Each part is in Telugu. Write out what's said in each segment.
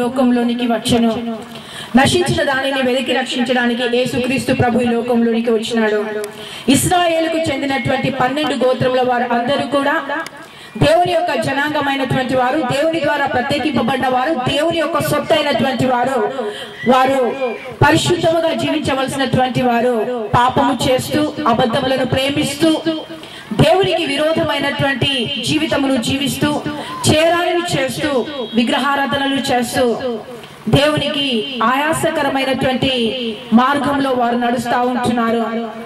లోకంలోనికి వచ్చెను నశించిన దానిని వెతికి రక్షించడానికి యేసుక్రీస్తు ప్రభు ఈ లోకంలోనికి వచ్చినాడు ఇస్రాయేలుకు చెందినటువంటి పన్నెండు గోత్రముల వారు అందరూ కూడా దేవుని యొక్క జనాంగమైనటువంటి వారు దేవుని ద్వారా ప్రత్యేకింపబడ్డ వారు దేవుని యొక్క సొత్తు అయినటువంటి వారు వారు పరిశుద్ధముగా జీవించవలసినటువంటి వారు పాపము చేస్తూ అబద్ధములను ప్రేమిస్తూ దేవునికి విరోధమైనటువంటి జీవితమును జీవిస్తూ చేరాలని చేస్తూ విగ్రహారాధనలు చేస్తూ దేవునికి ఆయాసకరమైనటువంటి మార్గంలో వారు నడుస్తా ఉంటున్నారు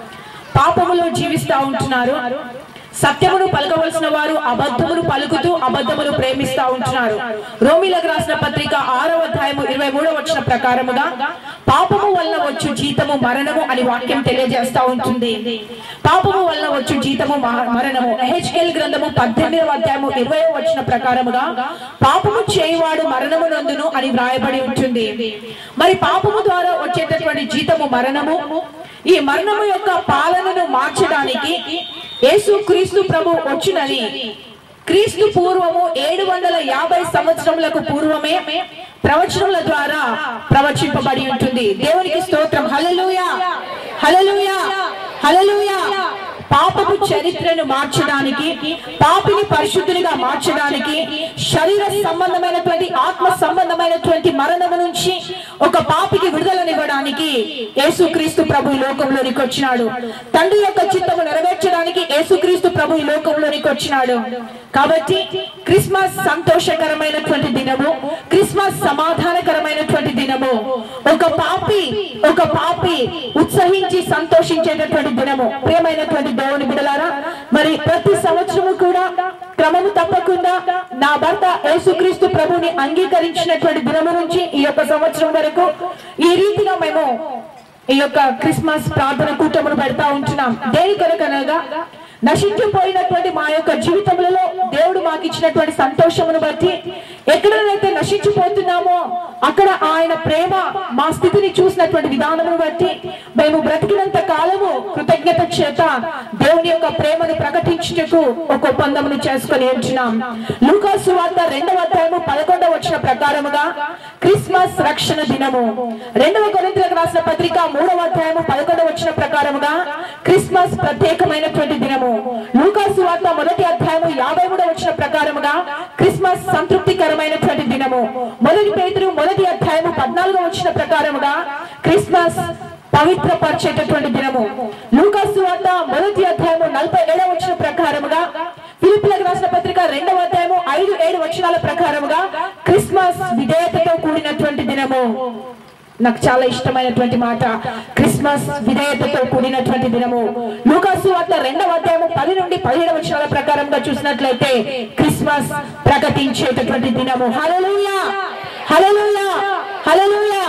పాపములో జీవిస్తా ఉంటున్నారు సత్యమును పలకవలసిన వారు అబద్ధమును పలుకుతూ అబద్ధమును ప్రేమిస్తా ఉంటున్నారు రోమిలకు రాసిన పత్రిక ఆరవ అధ్యాయము ఇరవై మూడవ వచ్చిన ప్రకారముగా పాపము వల్ల వచ్చు జీతము మరణము అని వాక్యం తెలియజేస్తా ఉంటుంది పాపము వల్ల వచ్చు జీతము మ- మరణము హెచ్కెల్ గ్రంథము పద్దెనిమిదవ అధ్యాయము ఇరవై వచ్చిన ప్రకారముగా పాపము చేయువాడు మరణము నందును అని వ్రాయబడి ఉంటుంది మరి పాపము ద్వారా వచ్చేటటువంటి జీతము మరణము ఈ మరణము యొక్క పాలనను మార్చడానికి యేసు క్రీస్తు ప్రభు వచ్చునని క్రీస్తు పూర్వము ఏడు వందల యాభై సంవత్సరములకు పూర్వమే ప్రవచనముల ద్వారా ప్రవచింపబడి ఉంటుంది దేవునికి స్తోత్రం హల్లెలూయా హల్లెలూయా హల్లెలూయా పాపపు చరిత్రను మార్చడానికి పాపిని పరిశుద్ధునిగా మార్చడానికి శరీర సంబంధమైనటువంటి ఆత్మ సంబంధమైనటువంటి మరణము నుంచి ఒక పాపికి విడుదలనివ్వడానికి యేసుక్రీస్తు ప్రభు ఈ లోకంలోనికి వచ్చినాడు తండ్రి యొక్క చిత్తము నెరవేర్చడానికి యేసుక్రీస్తు ప్రభు ఈ లోకంలోనికి వచ్చినాడు కాబట్టి క్రిస్మస్ సంతోషకరమైనటువంటి దినము క్రిస్మస్ సమాధానకరమైనటువంటి దినము ఒక పాపి ఒక పాపి ఉత్సహించి సంతోషించేటటువంటి దినము ప్రియమైనటువంటి దేవుని బిడలారా మరి ప్రతి సంవత్సరము కూడా క్రమము తప్పకుండా నా భర్త యేసుక్రీస్తు ప్రభుని అంగీకరించినటువంటి దినము నుంచి ఈ యొక్క సంవత్సరం వరకు ఈ రీతిగా మేము ఈ యొక్క క్రిస్మస్ ప్రార్థన కూటమును పెడతా ఉంటున్నాం దేని కొరకనగా నశించిపోయినటువంటి మా యొక్క జీవితములలో దేవుడు మాకు ఇచ్చినటువంటి సంతోషమును బట్టి ఎక్కడైతే నశించిపోతున్నామో అక్కడ ఆయన ప్రేమ మా స్థితిని చూసినటువంటి విధానమును బట్టి మేము బ్రతికినంత కాలము కృతజ్ఞత చేత దేవుని యొక్క ప్రేమను ప్రకటించుటకు ఒక ఒప్పందమును చేసుకొని ఉంటున్నాం లూకాసు వార్త రెండవ అధ్యాయము పదకొండవ వచ్చిన ప్రకారముగా క్రిస్మస్ రక్షణ దినము రెండవ కొరింథీయులకు రాసిన పత్రిక మూడవ అధ్యాయము పదకొండవ వచ్చిన ప్రకారముగా క్రిస్మస్ ప్రత్యేకమైనటువంటి దినము లూకాసు వార్త మొదటి అధ్యాయము యాభై మూడవ వచ్చిన ప్రకారముగా క్రిస్మస్ సంతృప్తికరమైనటువంటి దినము మొదటి పేతురు మొదటి అధ్యాయము పద్నాలుగో వచ్చిన ప్రకారముగా క్రిస్మస్ పవిత్రపరిచేటటువంటి దినము లూకాసు వార్త మొదటి అధ్యాయము నలభై ఏడవ వచ్చిన ప్రకారముగా ఫిలిపిలకు రాసిన పత్రిక రెండవ అధ్యాయము ఐదు ఏడు వచనాల ప్రకారముగా క్రిస్మస్ విధేయతతో కూడినటువంటి దినము నాకు చాలా ఇష్టమైనటువంటి మాట క్రిస్మస్ విధేయతతో కూడినటువంటి దినము లూకాసు వార్త రెండవ అధ్యాయము పది నుండి పదిహేడు వచనాల ప్రకారంగా చూసినట్లయితే క్రిస్మస్ ప్రకటించేటటువంటి దినము హల్లెలూయా హల్లెలూయా హల్లెలూయా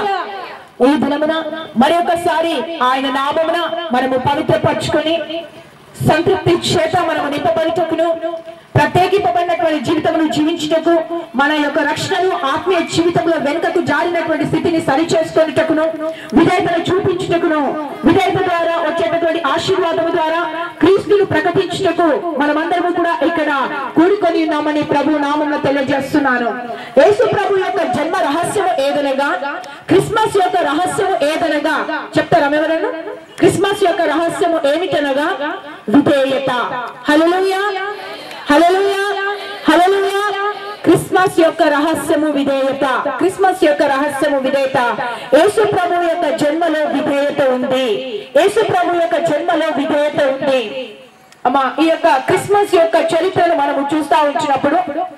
ఈ దినమున మరి ఒకసారి ఆయన నామమున మనము పవిత్రపరచుకొని సంతృప్తి చేత మనము నింపబడుటకును ప్రత్యేకింపబడినటువంటి జీవితమును జీవించుటకు మన యొక్క రక్షణను ఆత్మీయ జీవితంలో వెనుకకు జారినటువంటి స్థితిని సరి చేసుకొనుటకును విధేయతను చూపించుటకును విధేయత ద్వారా వచ్చేటటువంటి ఆశీర్వాదము ద్వారా క్రీస్తును ప్రకటించుటకు మనమందరము కూడా ఇక్కడ కూడుకొని ఉన్నామని ప్రభు నామంలో తెలియజేస్తున్నాను యేసు ప్రభు యొక్క జన్మ రహస్యము ఏదనగా క్రిస్మస్ యొక్క రహస్యము ఏదనగా చెప్తారా ఎవరైనా క్రిస్మస్ యొక్క రహస్యము ఏమిటనగా విధేయత హల్లెలూయా హల్లెలూయా హల్లెలూయా క్రిస్మస్ యొక్క రహస్యము విధేయత క్రిస్మస్ యొక్క రహస్యము విధేయత యేసు ప్రభు యొక్క జన్మలో విధేయత ఉంది యేసు ప్రభు యొక్క జన్మలో విధేయత ఉంది అమ్మా ఈ యొక్క క్రిస్మస్ యొక్క చరిత్రను మనము చూస్తా ఉంచినప్పుడు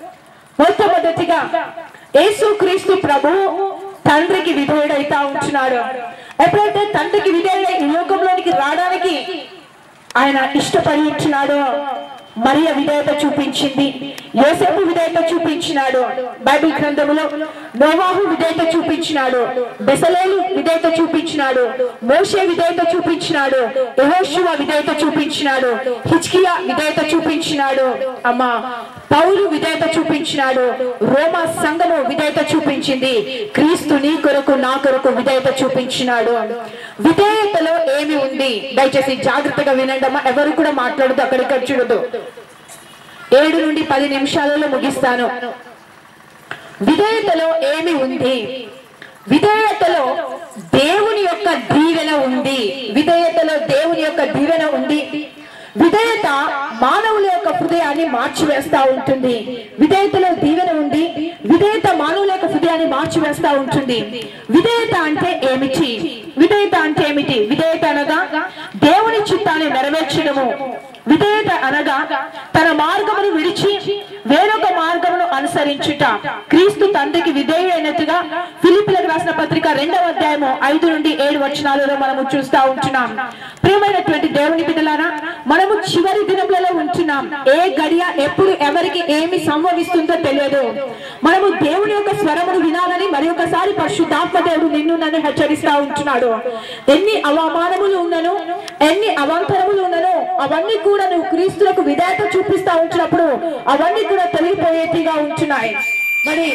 మొట్టమొదటిగా యేసు క్రీస్తు ప్రభు తండ్రికి విధేయుడైతా ఉంటున్నాడు ఎప్పుడైతే తండ్రికి విధేయుడై ఈ లోకంలోనికి రావడానికి ఆయన ఇష్టపడి ఉంటున్నాడు మరియ విధేయత చూపించింది యోసేపు విధేయత చూపించినాడు బైబిల్ గ్రంథములో నోవాహు విధేయత చూపించినాడు బెసలేలు విధేయత చూపించినాడు మోషే విధేయత చూపించినాడు యెహోషువ విధేయత చూపించినాడు హిజ్కియా విధేయత చూపించినాడు అమ్మా పౌలు విధేయత చూపించినాడు రోమా సంఘము విధేయత చూపించింది క్రీస్తు నీ కొరకు నా కొరకు విధేయత చూపించినాడు విధేయతలో ఏమి ఉంది దయచేసి జాగ్రత్తగా వినండమ్మా ఎవరు కూడా మాట్లాడదు అక్కడిక్కడ చూడదు ఏడు నుండి పది నిమిషాలలో ముగిస్తాను విధేయతలో ఏమి ఉంది విధేయతలో దేవుని యొక్క దీవెన ఉంది విధేయతలో దేవుని యొక్క దీవెన ఉంది విధేయత మానవుల యొక్క హృదయాన్ని మార్చివేస్తా ఉంటుంది విధేయతలో దీవెన ఉంది విధేయత మానవుల యొక్క హృదయాన్ని మార్చివేస్తా ఉంటుంది విధేయత అంటే ఏమిటి విధేయత అంటే ఏమిటి విధేయత అనగా దేవుని చిత్తాన్ని నెరవేర్చడము విధేయత అనగా తన మార్గమును విడిచి వేరొక మార్గమును అనుసరించుట క్రీస్తు తండ్రికి విధేయుడైనట్టుగా ఫిలిపిలకు రాసిన పత్రిక రెండవ అధ్యాయము ఐదు నుండి ఏడు వచనాలలో మనము చూస్తా ఉంటున్నాం ప్రియమైనటువంటి దేవుని బిడ్డలారా మనము చివరి దినములలో ఉంటున్నాం ఏ గడియ ఎప్పుడు ఎవరికి ఏమి సంభవిస్తుందో తెలియదు మనము దేవుని యొక్క స్వరమును వినాలని మరి ఒకసారి పరిశుద్ధాత్మ దేవుడు నిన్ను నన్ను హెచ్చరిస్తా ఉంటున్నాడు ఎన్ని అవమానములు ఉన్నను ఎన్ని అవాంతరములు ఉన్నను అవన్నీ కూడా నువ్వు క్రీస్తులకు విధేయత చూపిస్తా ఉంటున్నప్పుడు అవన్నీ కూడా తొలగిపోయేటిగా ఉంటున్నాయి మరి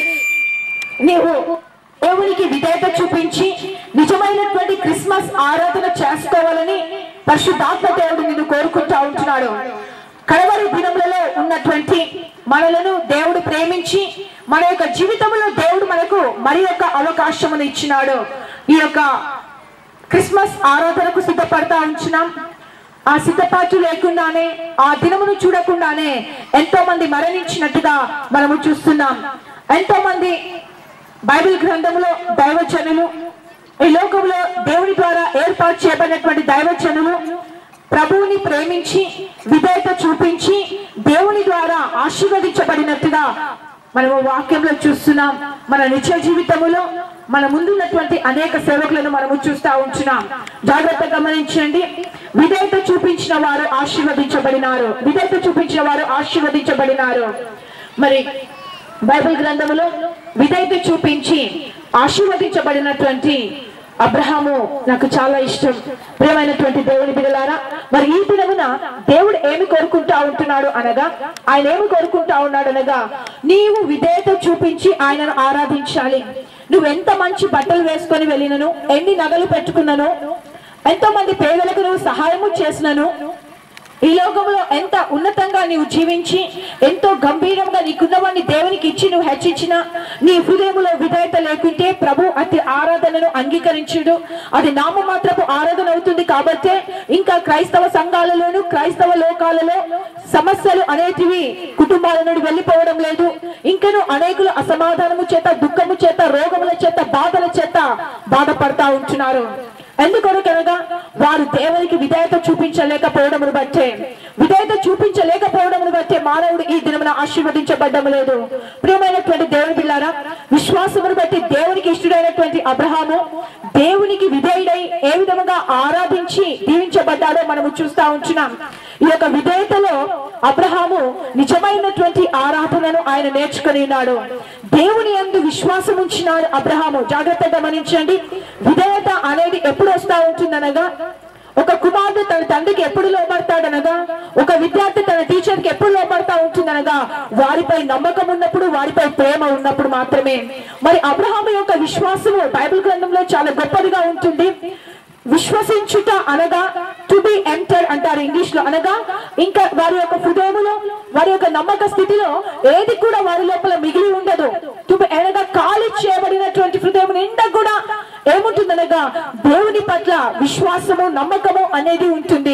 నీవు దేవునికి విధేయత చూపించి నిజమైనటువంటి క్రిస్మస్ ఆరాధన చేసుకోవాలని పరిశుద్ధాత్మ దేవుడు నిన్ను కోరుకుంటా ఉంటున్నాడు కడవరి దినములలో ఉన్నటువంటి మనలను దేవుడు ప్రేమించి మన యొక్క జీవితంలో దేవుడు మనకు మరి యొక్క అవకాశమును ఇచ్చినాడు ఈ యొక్క క్రిస్మస్ ఆరాధనకు సిద్ధపడతా ఉంచున్నాం ఆ సిద్ధపాటు లేకుండానే ఆ దినమును చూడకుండానే ఎంతో మంది మరణించినట్టుగా మనము చూస్తున్నాం ఎంతో మంది బైబిల్ గ్రంథంలో దైవజనులు ఈ లోకంలో దేవుని ద్వారా ఏర్పాటు చేయబడినటువంటి దైవజనులు ప్రభువుని ప్రేమించి విధేయత చూపించి దేవుని ద్వారా ఆశీర్వదించబడినట్టుగా మనము వాక్యంలో చూస్తున్నాం మన నిత్య జీవితములో మన ముందున్నటువంటి అనేక సేవకులను మనము చూస్తా ఉంటున్నాం జాగ్రత్త గమనించండి విధేయత చూపించిన వారు ఆశీర్వదించబడినారు విధేయత చూపించిన వారు ఆశీర్వదించబడినారు మరి బైబిల్ గ్రంథములో విధేయత చూపించి ఆశీర్వదించబడినటువంటి అబ్రహాము నాకు చాలా ఇష్టం ప్రియమైనటువంటి దేవుని బిడలారా మరి ఈ దినమున దేవుడు ఏమి కోరుకుంటా ఉంటున్నాడు అనగా ఆయన ఏమి కోరుకుంటా ఉన్నాడు అనగా నీవు విధేయత చూపించి ఆయనను ఆరాధించాలి నువ్వు ఎంత మంచి బట్టలు వేసుకొని వెళ్ళినను ఎన్ని నగలు పెట్టుకున్నాను ఎంతో మంది పేదలకు నువ్వు సహాయము చేసినను ఈ లోకంలో ఎంత ఉన్నతంగా నీవు జీవించి ఎంతో గంభీరంగా నీకున్నవాడిని దేవునికి ఇచ్చి నువ్వు హెచ్చించిన నీ హృదయంలో విధేయత లేకుంటే ప్రభు అతి ఆరాధనను అంగీకరించుడు అది నామమాత్రపు ఆరాధన అవుతుంది కాబట్టే ఇంకా క్రైస్తవ సంఘాలలోను క్రైస్తవ లోకాలలో సమస్యలు అనేటివి కుటుంబాల నుండి వెళ్ళిపోవడం లేదు ఇంకను అనేకులు అసమాధానము చేత దుఃఖము చేత రోగముల చేత బాధల చేత బాధపడతా ఉంటున్నారు ఎందుకొనకనగా వారు దేవునికి విధేయత చూపించలేకపోవడమును బట్టే విధేయత చూపించలేకపోవడమును బట్టే మానవుడు ఈ దినమున ఆశీర్వదించబడ్డం లేదు ప్రియమైనటువంటి దేవుని పిల్లారా విశ్వాసమును బట్టి దేవునికి ఇష్టడైనటువంటి అబ్రహాము దేవునికి విధేయుడై ఏ విధముగా ఆరాధించి దీవించబడ్డాడో మనము చూస్తా ఉంచున్నాం ఈ యొక్క విధేయతలో అబ్రహాము నిజమైనటువంటి ఆరాధనను ఆయన నేర్చుకుని ఉన్నాడు దేవుని యందు విశ్వాసం ఉంచినాడు అబ్రహాము జాగ్రత్తగా గమనించండి విధేయత అనేది ఎప్పుడు వస్తా ఉంటుందనగా ఒక కుమారుడు తన తండ్రికి ఎప్పుడు లోపడతాడనగా ఒక విద్యార్థి తన టీచర్ కి ఎప్పుడు లోపడతా ఉంటుందనగా వారిపై నమ్మకం ఉన్నప్పుడు వారిపై ప్రేమ ఉన్నప్పుడు మాత్రమే మరి అబ్రహాము యొక్క విశ్వాసము బైబిల్ గ్రంథంలో చాలా గొప్పదిగా ఉంటుంది విశ్వసించుట అనగా టు బి ఎంటర్ అంటారు ఇంగ్లీష్ లో అనగా ఇంకా వారి యొక్క హృదయములో వారి యొక్క నమ్మక స్థితిలో ఏది కూడా వారి లోపల మిగిలి ఉండదు టు బి అనగా ఖాళీ చేయబడినటువంటి హృదయం నిండా కూడా ఏముంటుందనగా దేవుని పట్ల విశ్వాసము నమ్మకము అనేది ఉంటుంది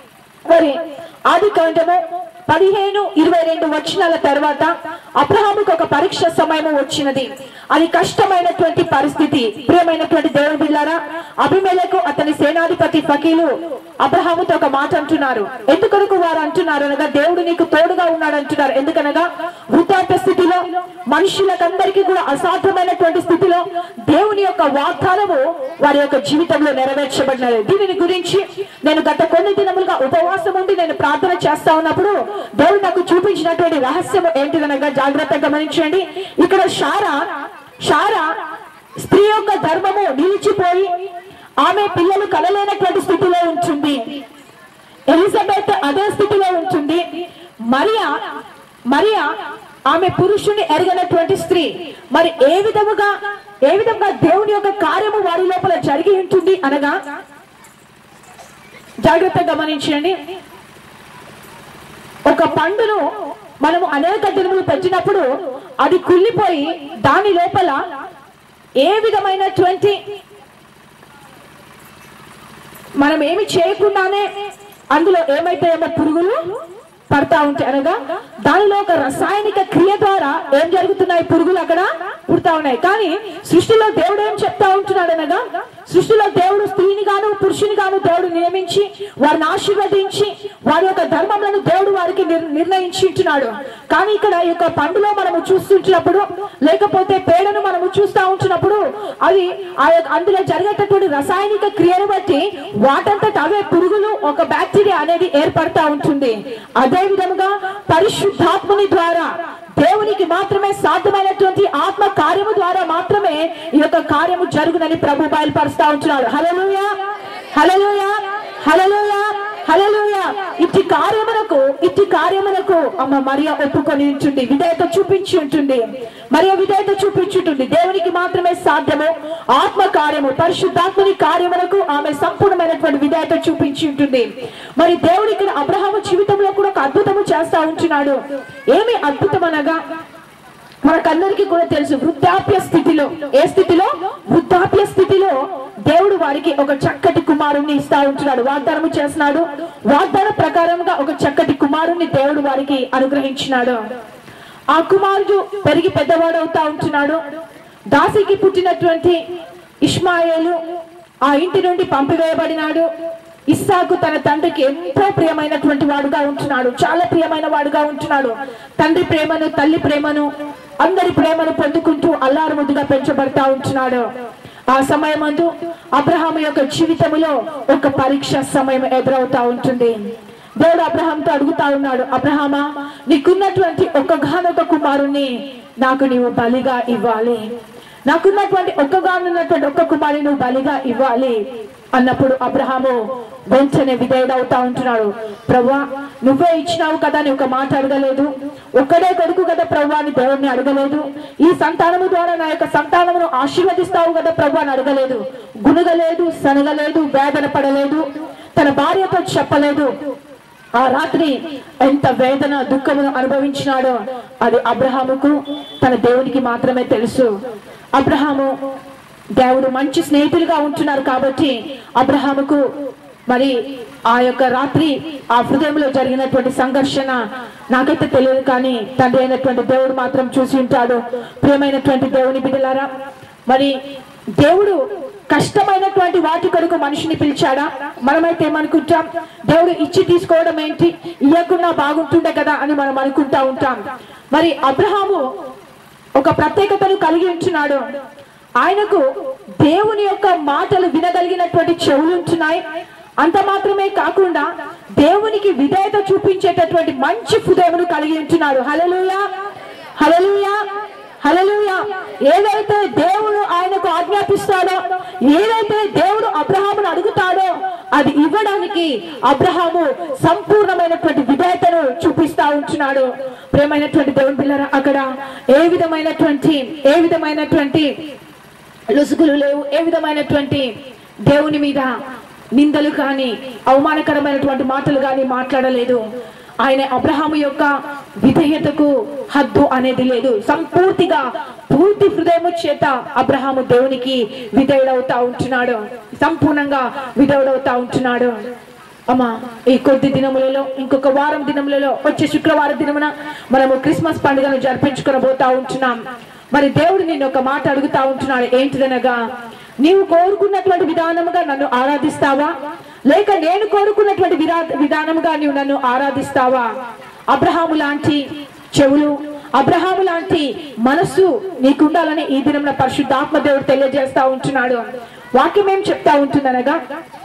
మరి ఆది కాండము పదిహేను ఇరవై రెండు వచనాల తర్వాత అబ్రహాముకు ఒక పరీక్ష సమయం వచ్చినది అది కష్టమైనటువంటి పరిస్థితి ప్రియమైనటువంటి దేవుని బిల్లారా అభిమేలకు అతని సేనాధిపతి ఫకీలు అబ్రహాముతో ఒక మాట అంటున్నారు ఎందుకనకు వారు అంటున్నారు అనగా దేవుడు నీకు తోడుగా ఉన్నాడు అంటున్నారు ఎందుకనగా వృద్ధాప్య స్థితిలో మనుషులకందరికీ కూడా అసాధ్యమైనటువంటి స్థితిలో దేవుని యొక్క వాగ్దానము వారి యొక్క జీవితంలో నెరవేర్చబడినది దీనిని గురించి నేను గత కొన్ని దినములుగా ఉపవాసం ఉండి నేను ప్రార్థన చేస్తా ఉన్నప్పుడు దేవుడు నాకు చూపించినటువంటి రహస్యం ఏంటిదనగా జాగ్రత్తగా గమనించండి ఇక్కడ షారా షారా స్త్రీ యొక్క ధర్మము నిలిచిపోయి ఆమె పిల్లలు కలలేనటువంటి స్థితిలో ఉంటుంది ఎలిజబెత్ అదే స్థితిలో ఉంటుంది మరియా మరియా ఆమె పురుషుని ఎరగనటువంటి స్త్రీ మరి ఏ విధముగా ఏ విధంగా దేవుని యొక్క కార్యము వారి లోపల జరిగి ఉంటుంది అనగా జాగ్రత్తగా గమనించండి ఒక పండును మనము అనేక దినములు పెట్టినప్పుడు అది కుళ్ళిపోయి దాని లోపల ఏ విధమైనటువంటి మనం ఏమి చేయకుండానే అందులో ఏమైతాయేమో పురుగులు పడతా ఉంటాయి అనగా దానిలో ఒక రసాయనిక క్రియ ద్వారా ఏం జరుగుతున్నాయి పురుగులు అక్కడ పుడతా ఉన్నాయి కానీ సృష్టిలో దేవుడు ఏం చెప్తా ఉంటున్నాడు అనగా సృష్టిలో దేవుడు స్త్రీని గాను పురుషుని గాను దేవుడు నియమించి వారిని ఆశీర్వదించి వారి యొక్క ధర్మములను దేవుడు వారికి నిర్- నిర్ణయించి ఉంటున్నాడు కానీ ఇక్కడ ఈ యొక్క పండులో మనము చూస్తుంటున్నప్పుడు లేకపోతే పేడను మనము చూస్తా ఉంటున్నప్పుడు అది ఆ యొక్క అందులో జరిగేటటువంటి రసాయనిక క్రియను బట్టి వాటంతట అవే పురుగులు ఒక బ్యాక్టీరియా అనేది ఏర్పడతా ఉంటుంది అదే విధముగా పరిశుద్ధాత్మని ద్వారా దేవునికి మాత్రమే సాధ్యమైనటువంటి ఆత్మ కార్యము ద్వారా మాత్రమే ఈ యొక్క కార్యము జరుగునని ప్రభు బయలుపరుస్తా ఉంటున్నాడు హలలుయా హలలుయా హలలుయా హలలుయా ఇట్టి కార్యమునకు ఇట్టి కార్యమునకు అమ్మ మరియ ఒప్పుకొని ఉంటుంది విధేయత చూపించి ఉంటుంది మరియ విధేయత చూపించి ఉంటుంది దేవునికి మాత్రమే సాధ్యము ఆత్మ కార్యము పరిశుద్ధాత్మని కార్యమునకు ఆమె సంపూర్ణమైనటువంటి విధేయత చూపించి ఉంటుంది మరి దేవుడు ఇక్కడ అబ్రహాము జీవితంలో కూడా ఒక అద్భుతము చేస్తా ఉంటున్నాడు ఏమి అద్భుతం అనగా మనకందరికీ కూడా తెలుసు వృద్ధాప్య స్థితిలో ఏ స్థితిలో వృద్ధాప్య స్థితిలో దేవుడు వారికి ఒక చక్కటి కుమారుణ్ణి ఇస్తా ఉంటున్నాడు వాగ్దానము చేస్తున్నాడు వాగ్దాన ప్రకారంగా ఒక చక్కటి కుమారుణ్ణి దేవుడు వారికి అనుగ్రహించినాడు ఆ కుమారుడు పెరిగి పెద్దవాడు అవుతా ఉంటున్నాడు దాసికి పుట్టినటువంటి ఇష్మాయేలు ఆ ఇంటి నుండి పంపివేయబడినాడు ఇస్సాకు తన తండ్రికి ఎంతో ప్రియమైనటువంటి వాడుగా ఉంటున్నాడు చాలా ప్రియమైన వాడుగా ఉంటున్నాడు తండ్రి ప్రేమను తల్లి ప్రేమను అందరి ప్రేమను పొందుకుంటూ అల్లారు ముద్దుగా పెంచబడతా ఉంటున్నాడు ఆ సమయమందు అబ్రహాం యొక్క జీవితములో ఒక పరీక్ష సమయం ఎదురవుతా ఉంటుంది దేవుడు అబ్రహాంతో అడుగుతా ఉన్నాడు అబ్రహామా నీకున్నటువంటి ఒక్కగానొక కుమారుణ్ణి నాకు నీవు బలిగా ఇవ్వాలి నాకున్నటువంటి ఒక్కగానున్నటువంటి ఒక్క కుమారుని నువ్వు బలిగా ఇవ్వాలి అన్నప్పుడు అబ్రహాము వెంటనే విధేయుడవుతా ఉంటున్నాడు ప్రవ్వా నువ్వే ఇచ్చినావు కదా అని ఒక మాట అడగలేదు ఒక్కడే కొడుకు కదా ప్రవ్వా అని దేవుడిని అడగలేదు ఈ సంతానము ద్వారా నా యొక్క సంతానమును ఆశీర్వదిస్తావు కదా ప్రభు అని అడగలేదు గుణగలేదు సనగలేదు వేదన పడలేదు తన భార్యతో చెప్పలేదు ఆ రాత్రి ఎంత వేదన దుఃఖమును అనుభవించినాడో అది అబ్రహాముకు తన దేవునికి మాత్రమే తెలుసు అబ్రహాము దేవుడు మంచి స్నేహితులుగా ఉంటున్నారు కాబట్టి అబ్రహాముకు మరి ఆ యొక్క రాత్రి ఆ హృదయంలో జరిగినటువంటి సంఘర్షణ నాకైతే తెలియదు కానీ తండ్రి అయినటువంటి దేవుడు మాత్రం చూసి ఉంటాడు ప్రియమైనటువంటి దేవుని బిడ్డలారా మరి దేవుడు కష్టమైనటువంటి వాటి కొరకు మనిషిని పిలిచాడా మనమైతే ఏమనుకుంటాం దేవుడు ఇచ్చి తీసుకోవడం ఏంటి ఇవ్వకుండా బాగుంటుండే కదా అని మనం అనుకుంటా ఉంటాం మరి అబ్రహాము ఒక ప్రత్యేకతను కలిగి ఉంటున్నాడు ఆయనకు దేవుని యొక్క మాటలు వినగలిగినటువంటి చెవులు ఉంటున్నాయి అంత మాత్రమే కాకుండా దేవునికి విధేయత చూపించేటటువంటి మంచి హృదయమును కలిగి ఉంటున్నాడు హలలుయా హలలుయా హలలుయా ఏదైతే దేవుడు ఆయనకు ఆజ్ఞాపిస్తాడో ఏదైతే దేవుడు అబ్రహామును అడుగుతాడో అది ఇవ్వడానికి అబ్రహాము సంపూర్ణమైనటువంటి విధేయతను చూపిస్తా ఉంటున్నాడు ప్రేమైనటువంటి దేవుని పిల్లరా అక్కడ ఏ విధమైనటువంటి ఏ విధమైనటువంటి లొసుగులు లేవు ఏ విధమైనటువంటి దేవుని మీద నిందలు కానీ అవమానకరమైనటువంటి మాటలు కానీ మాట్లాడలేదు ఆయన అబ్రహాము యొక్క విధేయతకు హద్దు అనేది లేదు సంపూర్తిగా పూర్తి హృదయము చేత అబ్రహాము దేవునికి విధేయుడవుతా ఉంటున్నాడు సంపూర్ణంగా విధేయుడవుతా ఉంటున్నాడు అమ్మా ఈ కొద్ది దినములలో ఇంకొక వారం దినములలో వచ్చే శుక్రవారం దినమున మనము క్రిస్మస్ పండుగను జరిపించుకొని ఉంటున్నాం మరి దేవుడు నిన్ను ఒక మాట అడుగుతా ఉంటున్నాడు ఏంటిదనగా నీవు కోరుకున్నటువంటి విధానముగా నన్ను ఆరాధిస్తావా లేక నేను కోరుకున్నటువంటి విరా విధానముగా నీవు నన్ను ఆరాధిస్తావా అబ్రహాము లాంటి చెవులు అబ్రహాము లాంటి మనస్సు నీకుండాలని ఈ దినమున పరిశుద్ధాత్మ దేవుడు తెలియజేస్తా ఉంటున్నాడు వాక్యం ఏం చెప్తా ఉంటుందనగా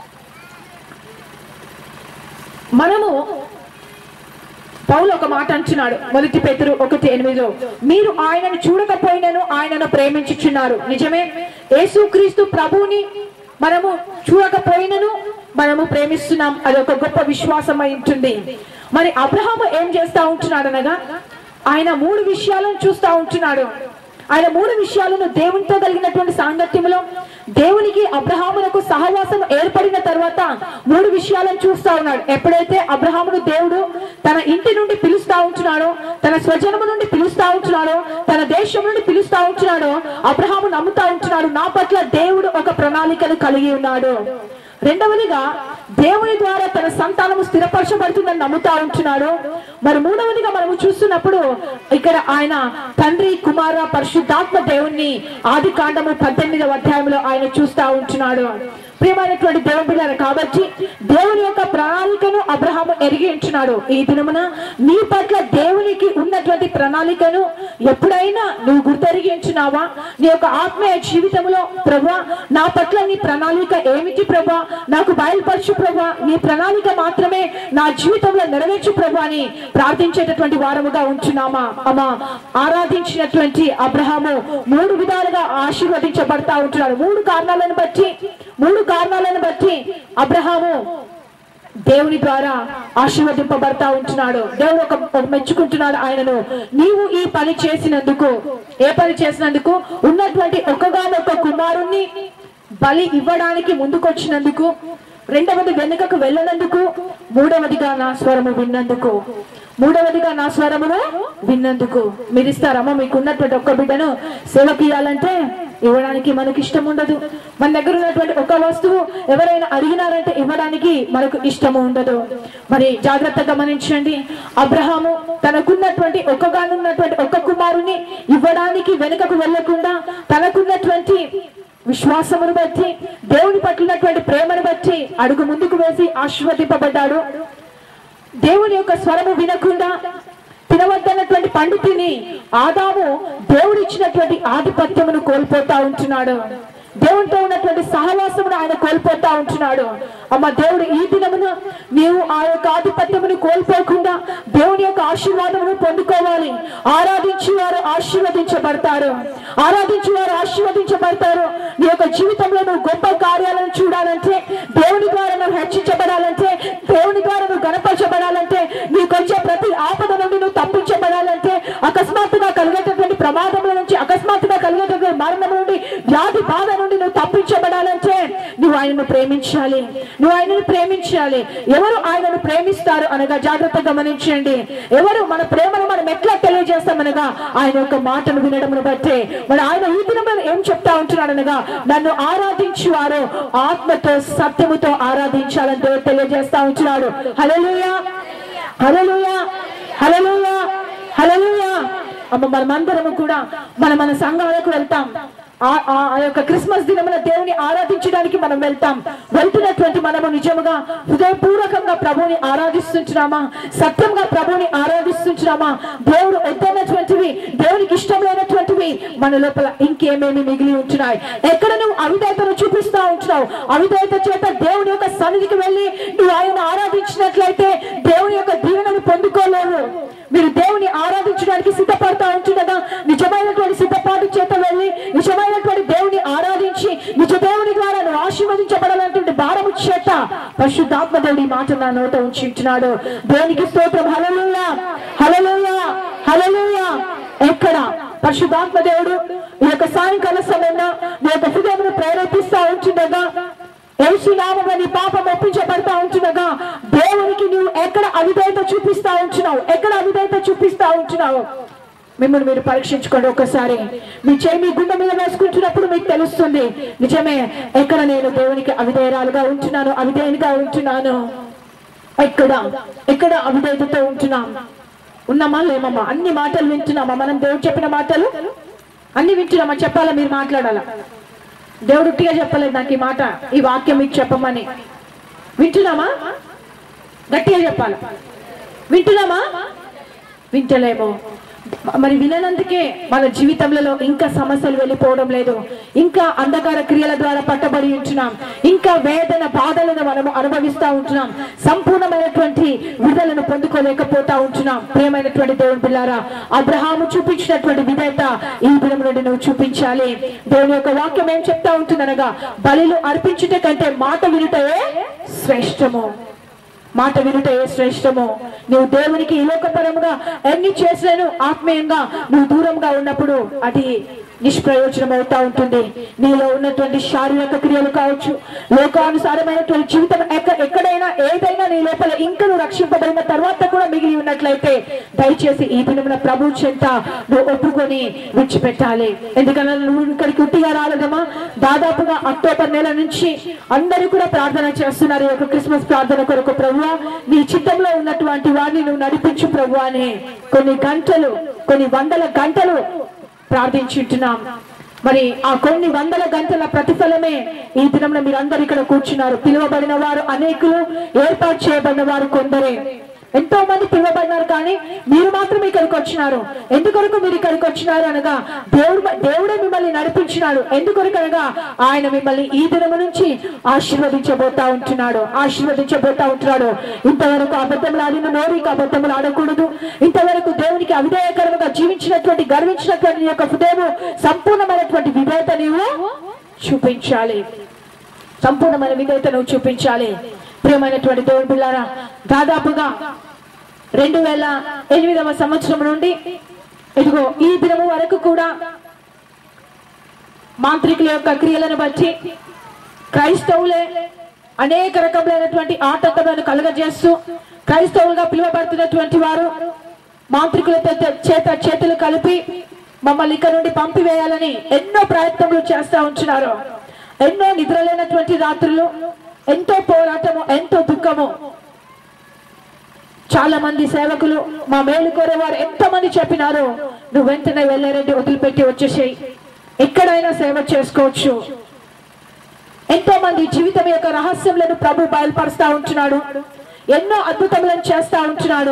మనము పౌలు ఒక మాట అంటున్నాడు మొదటి పేతురు ఒకటి ఎనిమిదిలో మీరు ఆయనను చూడకపోయినను ఆయనను ప్రేమించుచున్నారు నిజమే యేసుక్రీస్తు ప్రభువుని మనము చూడకపోయినను మనము ప్రేమిస్తున్నాం అది ఒక గొప్ప విశ్వాసం అయి ఉంటుంది మరి అబ్రహాము ఏం చేస్తా ఉంటున్నాడు అనగా ఆయన మూడు విషయాలను చూస్తా ఉంటున్నాడు ఆయన మూడు విషయాలను దేవునితో కలిగినటువంటి సాంగత్యములో దేవునికి అబ్రహామునకు సహవాసం ఏర్పడిన తర్వాత మూడు విషయాలను చూస్తా ఉన్నాడు ఎప్పుడైతే అబ్రహామును దేవుడు తన ఇంటి నుండి పిలుస్తా ఉంటున్నాడో తన స్వజనము నుండి పిలుస్తా ఉంటున్నాడో తన దేశం నుండి పిలుస్తా ఉంటున్నాడో అబ్రహాము నమ్ముతా ఉంటున్నాడు నా పట్ల దేవుడు ఒక ప్రణాళికను కలిగి ఉన్నాడు రెండవదిగా దేవుని ద్వారా తన సంతానము స్థిరపరచబడుతుందని నమ్ముతా ఉంటున్నాడు మరి మూడవదిగా మనము చూస్తున్నప్పుడు ఇక్కడ ఆయన తండ్రి కుమార పరిశుద్ధాత్మ దేవుణ్ణి ఆది కాండము పద్దెనిమిదవ అధ్యాయంలో ఆయన చూస్తా ఉంటున్నాడు ప్రియమైనటువంటి దేవుని బిడ్డలు కాబట్టి దేవుని యొక్క ప్రణాళికను అబ్రహాము ఎరిగి ఉంటున్నాడు ఈ దినమున నీ పట్ల దేవునికి ఉన్నటువంటి ప్రణాళికను ఎప్పుడైనా నువ్వు గుర్తెరిగి ఉంచున్నావా నీ యొక్క ఆత్మీయ జీవితంలో ప్రభా నా పట్ల నీ ప్రణాళిక ఏమిటి ప్రభా నాకు బయలుపరచు ప్రభా నీ ప్రణాళిక మాత్రమే నా జీవితంలో నెరవేర్చు ప్రభా అని ప్రార్థించేటటువంటి వారముగా ఉంచున్నామా అమ్మా ఆరాధించినటువంటి అబ్రహాము మూడు విధాలుగా ఆశీర్వదించబడతా ఉంటున్నాడు మూడు కారణాలను బట్టి మూడు కారణాలను బట్టి అబ్రహాము దేవుని ద్వారా ఆశీర్వదింపబడతా ఉంటున్నాడు దేవుడు ఒక ఒక మెచ్చుకుంటున్నాడు ఆయనను నీవు ఈ పని చేసినందుకు ఏ పని చేసినందుకు ఉన్నటువంటి ఒకగానొక కుమారుణ్ణి బలి ఇవ్వడానికి ముందుకొచ్చినందుకు రెండవది వెనుకకు వెళ్ళనందుకు మూడవదిగా నా స్వరము విన్నందుకు మూడవదిగా నా స్వరమును విన్నందుకు మీరు ఇస్తారమ్మా మీకు ఉన్నటువంటి ఒక్క బిడ్డను సేవకి ఇవ్వాలంటే ఇవ్వడానికి మనకి ఇష్టం ఉండదు మన దగ్గర ఉన్నటువంటి ఒక వస్తువు ఎవరైనా అడిగినారంటే ఇవ్వడానికి మనకు ఇష్టము ఉండదు మరి జాగ్రత్తగా గమనించండి అబ్రహాము తనకున్నటువంటి ఒక్కగానున్నటువంటి ఒక్క కుమారుని ఇవ్వడానికి వెనుకకు వెళ్ళకుండా తనకున్నటువంటి విశ్వాసమును బట్టి దేవుని పట్టినటువంటి ప్రేమను బట్టి అడుగు ముందుకు వేసి ఆశీర్వదింపబడ్డాడు దేవుని యొక్క స్వరము వినకుండా తినవద్దన్నటువంటి పండు తిని ఆదాము దేవుడిచ్చినటువంటి ఆధిపత్యమును కోల్పోతా ఉంటున్నాడు దేవునితో ఉన్నటువంటి సహవాసమును ఆయన కోల్పోతా ఉంటున్నాడు అమ్మ దేవుడు ఈ దినమున నీవు ఆ యొక్క ఆధిపత్యమును కోల్పోకుండా దేవుని యొక్క ఆశీర్వాదమును పొందుకోవాలి ఆరాధించి వారు ఆశీర్వదించబడతారు ఆరాధించి వారు ఆశీర్వదించబడతారు నీ యొక్క జీవితంలో నువ్వు గొప్ప కార్యాలను చూడాలంటే దేవుని ద్వారా నువ్వు హెచ్చించబడాలంటే దేవుని ద్వారా నువ్వు గణపరచబడాలంటే నీకు వచ్చే ప్రతి ఆపద నుండి నువ్వు తప్పించబడాలంటే అకస్మాత్తుగా కలిగేటటువంటి ప్రమాదముల నుంచి అకస్మాత్తుగా కలిగేటటువంటి మరణం నుండి వ్యాధి బాధ నుండి నువ్వు తప్పించబడాలంటే నువ్వు ఆయనను ప్రేమించాలి నువ్వు ఆయనను ప్రేమించాలి ఎవరు ఆయనను ప్రేమిస్తారు అనగా జాగ్రత్త గమనించండి ఎవరు మన ప్రేమను మనం ఎట్లా తెలియజేస్తామనగా ఆయన యొక్క మాటను వినడమును బట్టే మన ఆయన ఈ దినం ఏం చెప్తా ఉంటున్నాడు అనగా నన్ను ఆరాధించువారు ఆత్మతో సత్యముతో ఆరాధించాలని దేవుడు తెలియజేస్తా ఉంటున్నాడు హల్లెలూయా హల్లెలూయా హల్లెలూయా హల్లెలూయా అమ్మ మనమందరము కూడా మన మన సంఘాలకు వెళ్తాం ఆ ఆ- ఆ యొక్క క్రిస్మస్ దినమున దేవుని ఆరాధించడానికి మనం వెళ్తాం వెళ్తున్నటువంటి మనము నిజముగా హృదయపూర్వకంగా ప్రభుని ఆరాధిస్తుంటున్నామా సత్యంగా ప్రభుని ఆరాధిస్తుంటున్నామా దేవుడు వద్దన్నటువంటివి దేవునికి ఇష్టం లేనటువంటివి మన లోపల ఇంకేమేమి మిగిలి ఉంటున్నాయి ఎక్కడ నువ్వు అవిధేయతను చూపిస్తా ఉంటున్నావు అవిధేయత చేత దేవుని యొక్క సన్నిధికి వెళ్ళి నువ్వు ఆయన ఆరాధించినట్లయితే దేవుని యొక్క దీవెనను పొందుకోలేవు మీరు దేవుని ఆరాధించడానికి సిద్ధపడతా ఉంటుండగా నిజమైనటువంటి సిద్ధపాటు చేత వెళ్ళి నిజమైనటువంటి దేవుని ఆరాధించి నిజ దేవుని ద్వారా నువ్వు ఆశీర్వదించబడాలన్నటువంటి భారము చేత పరిశుద్ధాత్మ దేవుడి మాట నా నోట ఉంచుంటున్నాడు దేవునికి స్తోత్రం హలలుయా హలలుయా హలలుయా ఎక్కడ పరిశుద్ధాత్మ దేవుడు ఈ యొక్క సాయంకాల సమయంలో నీ యొక్క హృదయమును ప్రేరేపిస్తా ఉంటుండగా యేసు నామని పాపం ఒప్పించబడతా ఉంటున్నగా దేవునికి నువ్వు ఎక్కడ అవిధేయత చూపిస్తా ఉంటున్నావు ఎక్కడ అవిధేయత చూపిస్తా ఉంటున్నావు మిమ్మల్ని మీరు పరీక్షించుకోండి ఒకసారి మీ చేయి మీ గుండె మీద వేసుకుంటున్నప్పుడు మీకు తెలుస్తుంది నిజమే ఎక్కడ నేను దేవునికి అవిధేయరాలుగా ఉంటున్నాను అవిధేయునిగా ఉంటున్నాను ఎక్కడ ఎక్కడ అవిధేయతతో ఉంటున్నాం ఉన్నామా లేమమ్మా అన్ని మాటలు వింటున్నామా మనం దేవుడు చెప్పిన మాటలు అన్ని వింటున్నామా చెప్పాలా మీరు మాట్లాడాలా దేవుడు ఉట్టిగా చెప్పలేదు నాకు ఈ మాట ఈ వాక్యం మీకు చెప్పమని వింటున్నామా గట్టిగా చెప్పాలి వింటున్నామా వింటలేము మరి విననందుకే మన జీవితంలో ఇంకా సమస్యలు వెళ్ళిపోవడం లేదు ఇంకా అంధకార క్రియల ద్వారా పట్టబడి ఉంటున్నాం ఇంకా వేదన బాధలను మనము అనుభవిస్తా ఉంటున్నాం సంపూర్ణమైనటువంటి విడుదలను పొందుకోలేకపోతా ఉంటున్నాం ప్రియమైనటువంటి దేవుని పిల్లారా అబ్రహాము చూపించినటువంటి విధేయత ఈ దినం నుండి నువ్వు చూపించాలి దేవుని యొక్క వాక్యం ఏం చెప్తా ఉంటుందనగా బలిలు అర్పించుట కంటే మాట వినుటయే శ్రేష్టము మాట వినుట ఏ శ్రేష్టమో నువ్వు దేవునికి ఈ లోకపరముగా ఎన్ని చేసినాను ఆత్మీయంగా నువ్వు దూరంగా ఉన్నప్పుడు అది నిష్ప్రయోజనం అవుతా ఉంటుంది నీలో ఉన్నటువంటి శారీరక క్రియలు కావచ్చు లోకానుసారమైనటువంటి జీవితం ఎక్క- ఎక్కడైనా ఏదైనా నీ లోపల ఇంకా నువ్వు రక్షింపబడిన తర్వాత కూడా మిగిలి ఉన్నట్లయితే దయచేసి ఈ దినమున ప్రభు చెంత నువ్వు ఒప్పుకొని విడిచిపెట్టాలి ఎందుకన్నా నువ్వు ఇక్కడికి ఉట్టిగా రాలేదమ్మా దాదాపుగా అక్టోబర్ నెల నుంచి అందరూ కూడా ప్రార్థన చేస్తున్నారు ఈ యొక్క క్రిస్మస్ ప్రార్థన కొరకు ప్రభు నీ చిత్తంలో ఉన్నటువంటి వారిని నువ్వు నడిపించు ప్రభు అని కొన్ని గంటలు కొన్ని వందల గంటలు ప్రార్థించుంటున్నాం మరి ఆ కొన్ని వందల గంటల ప్రతిఫలమే ఈ దినంలో మీరందరూ ఇక్కడ కూర్చున్నారు పిలువబడిన వారు అనేకులు ఏర్పాటు చేయబడిన వారు కొందరే ఎంతో మంది పిలువబడినారు కానీ మీరు మాత్రం ఇక్కడికి వచ్చినారు ఎందుకొరకు మీరు ఇక్కడికి వచ్చినారు అనగా దేవుడు దేవుడే మిమ్మల్ని నడిపించినాడు ఎందుకొరకు అనగా ఆయన మిమ్మల్ని ఈ దినము నుంచి ఆశీర్వదించబోతా ఉంటున్నాడు ఆశీర్వదించబోతా ఉంటున్నాడు ఇంతవరకు అబద్ధములు ఆడిన నోరికి అబద్ధములు ఆడకూడదు ఇంతవరకు దేవునికి అవిధేయకరముగా జీవించినటువంటి గర్వించినటువంటి నీ యొక్క హృదయం సంపూర్ణమైనటువంటి విధేయత నీవు చూపించాలి సంపూర్ణమైన విధేయత నువ్వు చూపించాలి ప్రియమైనటువంటి దేవుని పిల్లారా దాదాపుగా రెండు వేల ఎనిమిదవ సంవత్సరం నుండి ఇదిగో ఈ దినము వరకు కూడా మాంత్రికుల యొక్క క్రియలను బట్టి క్రైస్తవులే అనేక రకములైనటువంటి ఆటంకలను కలుగజేస్తూ క్రైస్తవులుగా పిలువబడుతున్నటువంటి వారు మాంత్రికుల చేత- చేత చేతులు కలిపి మమ్మల్ని ఇక్కడ నుండి పంపివేయాలని ఎన్నో ప్రయత్నములు చేస్తా ఉంటున్నారు ఎన్నో నిద్రలేనటువంటి రాత్రులు ఎంతో పోరాటము ఎంతో దుఃఖము చాలా మంది సేవకులు మా మేలు కోరేవారు ఎంతమంది చెప్పినారు నువ్వు వెంటనే వెళ్ళారంటే వదిలిపెట్టి వచ్చేసేయి ఎక్కడైనా సేవ చేసుకోవచ్చు ఎంతో మంది జీవితం యొక్క రహస్యములను ప్రభు బయలుపరుస్తా ఉంటున్నాడు ఎన్నో అద్భుతములను చేస్తా ఉంటున్నాడు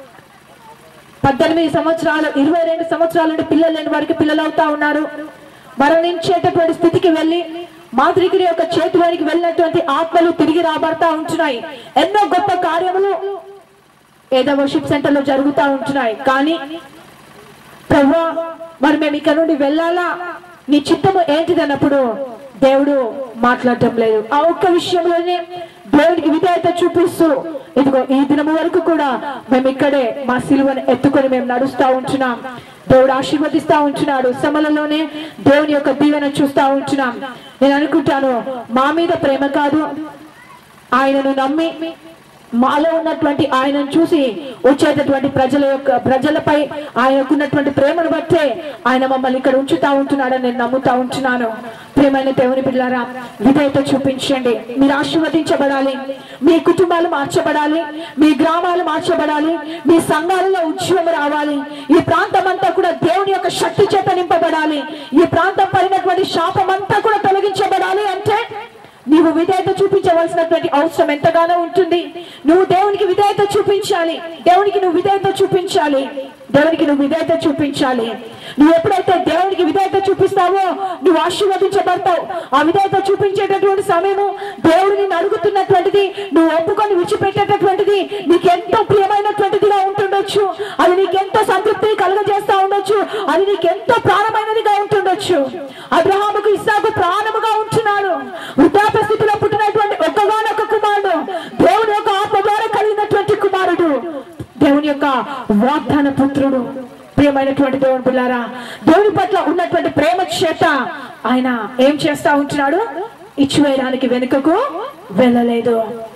పద్దెనిమిది సంవత్సరాలు ఇరవై రెండు సంవత్సరాల నుండి పిల్లలు లేని వారికి పిల్లలు అవుతా ఉన్నారు మరణించేటటువంటి స్థితికి వెళ్ళి మాతృగిరి యొక్క చేతిలోనికి వెళ్ళినటువంటి ఆత్మలు తిరిగి రాబడతా ఉంటున్నాయి ఎన్నో గొప్ప కార్యములు ఏదో వర్షిప్ సెంటర్ లో జరుగుతూ ఉంటున్నాయి కానీ ప్రభు మరి మేము ఇక్కడ నుండి వెళ్ళాలా నీ చిత్తము ఏంటిది అన్నప్పుడు దేవుడు మాట్లాడటం లేదు ఆ ఒక్క విషయంలోనే దేవుడికి విధేయత చూపిస్తూ ఇదిగో ఈ దినము వరకు కూడా మేము ఇక్కడే మా సిలువను ఎత్తుకొని మేము నడుస్తా ఉంటున్నాం దేవుడు ఆశీర్వదిస్తా ఉంటున్నాడు శ్రమలలోనే దేవుని యొక్క దీవెన చూస్తా ఉంటున్నాం నేను అనుకుంటాను మా మీద ప్రేమ కాదు ఆయనను నమ్మి మాలో ఉన్నటువంటి ఆయనను చూసి వచ్చేటటువంటి ప్రజల యొక్క ప్రజలపై ఆయనకున్నటువంటి ప్రేమను బట్టే ఆయన మమ్మల్ని ఇక్కడ ఉంచుతా ఉంటున్నాడని నేను నమ్ముతా ఉంటున్నాను ప్రేమైన దేవుని పిల్లారా విధేయత చూపించండి మీరు ఆశీర్వదించబడాలి మీ కుటుంబాలు మార్చబడాలి మీ గ్రామాలు మార్చబడాలి మీ సంఘాలలో ఉద్యమం రావాలి ఈ ప్రాంతం అంతా కూడా దేవుని యొక్క శక్తి చేత నింపబడాలి ఈ ప్రాంతం పడినటువంటి శాపం అంతా కూడా తొలగించబడాలి అంటే నీవు విధేయత చూపించవలసినటువంటి అవసరం ఎంతగానో ఉంటుంది నువ్వు దేవునికి విధేయత చూపించాలి దేవునికి నువ్వు విధేయత చూపించాలి దేవునికి నువ్వు విధేయత చూపించాలి నువ్వు ఎప్పుడైతే దేవునికి విధేయత చూపిస్తావో నువ్వు ఆశీర్వదించబడతావు ఆ విధేయత చూపించేటటువంటి సమయము దేవుడు నిన్ను అడుగుతున్నటువంటిది నువ్వు ఒప్పుకొని విడిచిపెట్టేటటువంటిది నీకెంతో ప్రియమైనటువంటిదిగా ఉంటుండొచ్చు అది నీకెంతో సంతృప్తి కలుగజేస్తా ఉండొచ్చు అది నీకెంతో ప్రాణమైనదిగా ఉంటుండొచ్చు అబ్రహాముకు ఇస్సాకు ప్రాణముగా ఉంటున్నాడు వృద్ధాప్య స్థితిలో పుట్టినటువంటి ఒక్కగానొక్క కుమారుడు దేవుని యొక్క ఆత్మ ద్వారా కలిగినటువంటి కుమారుడు దేవుని యొక్క వాగ్దాన పుత్రుడు ప్రియమైనటువంటి దేవుని పిల్లారా దేవుని పట్ల ఉన్నటువంటి ప్రేమ చేత ఆయన ఏం చేస్తా ఉంటున్నాడు ఇచ్చివేయడానికి వెనుకకు వెళ్ళలేదు